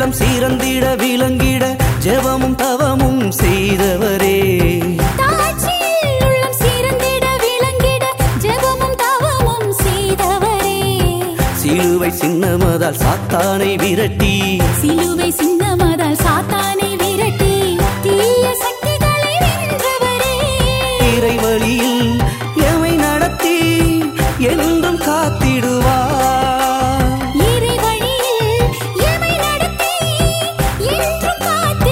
உள்ளம் சீரந்திட விளங்கிட ஜெபமும் தவமும் செய்தவரே தாட்சியில் உள்ளம் சீரந்திட விளங்கிட ஜெபமும் தவமும் செய்தவரே சிலுவை சின்னமதால் சாத்தானை விரட்டி சிலுவை சின்னமதால் சாத்தானை விரட்டி தீய சக்திகளை வென்றவரே இறைவழியில் எமை நடத்தி என்றும் காத்திடுவார் இறை வழியில் எமை நடத்தி என்றும்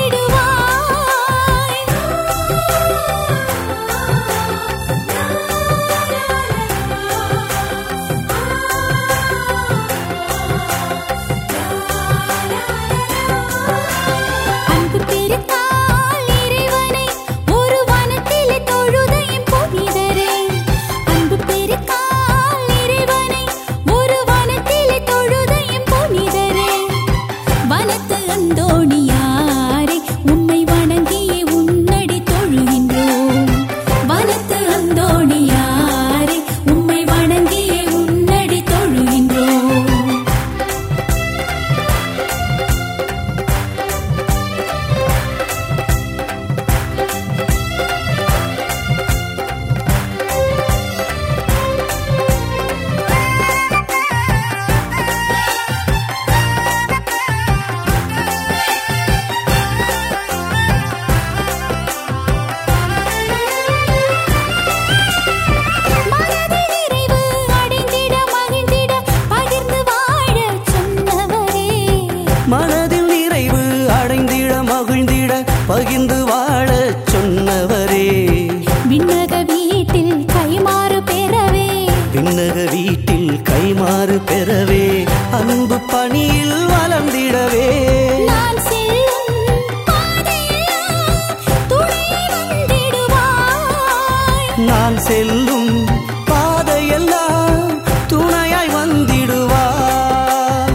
காத்திடுவாய் அன்பு பெருத்தால் இறைவனை ஒரு வனத்திலே தொழுதையும் புனிதரே அன்பு பெருத்தால் இறைவனை ஒரு வனத்திலே தொழுதையும் புனிதரே வனத்து அந்தோணியாரே உம்மை வணங்கியே உன்னடி தொழுகின்றோம் வனத்து அந்தோணியாரே உம்மை வணங்கியே உன்னடி தொழுகின்றோம் மனதில் நிறைவு அடைந்திட மகிழ்ந்திட பகிர்ந்து வாழச் சொன்னவரே மனதில் நிறைவு அடைந்திட மகிழ்ந்திட பகிர்ந்து வாழச் சொன்னவரே விண்ணக வீட்டில் கைமாறு பெறவே விண்ணக வீட்டில் கைமாறு பெறவே அன்பு பணியில் வளர்ந்திடவே நான் செல்லும் பாதையெல்லாம் துணை வந்திடுவாய் நான் செல்லும் பாதையெல்லாம் துணையாய் வந்திடுவார்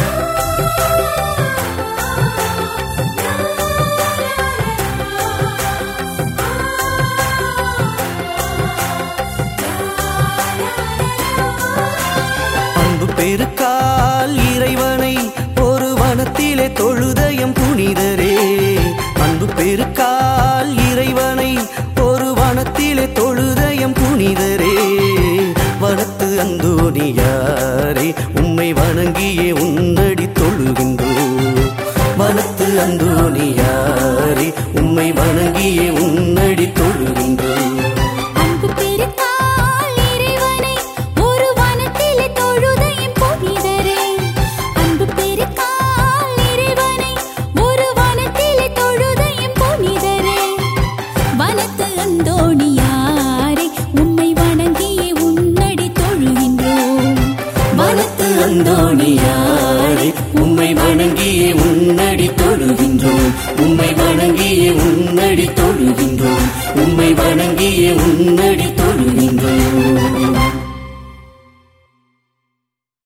அன்பு பெருக்கால் இறைவனை ஒரு வனத்திலே தொழுதயம் புனிதரே அன்பு பெருக்கால் இறைவனை ஒரு வனத்திலே தொழுதயம் புனிதரே வனத்து அந்தோணியாரே உம்மை வணங்கியே உன்னடி தொழுகின்றோம் வனத்து அந்தோணியாரே உம்மை வணங்கியே உன்னடி தொழுகின்றோம் அன்பு பெருத்தால் இறைவனை ஒரு வனத்திலே தொழுதையும் புனிதரே அன்பு பெருத்தால் இறைவனை ஒரு வனத்திலே தொழுதையும் புனிதரே வனத்து அந்தோணியாரே உம்மை வணங்கியே உன்னடி தொழுகின்றோம் வனத்து அந்தோணியாரே உம்மை வணங்கியே உன்னடி தொழுகின்றோம் உம்மை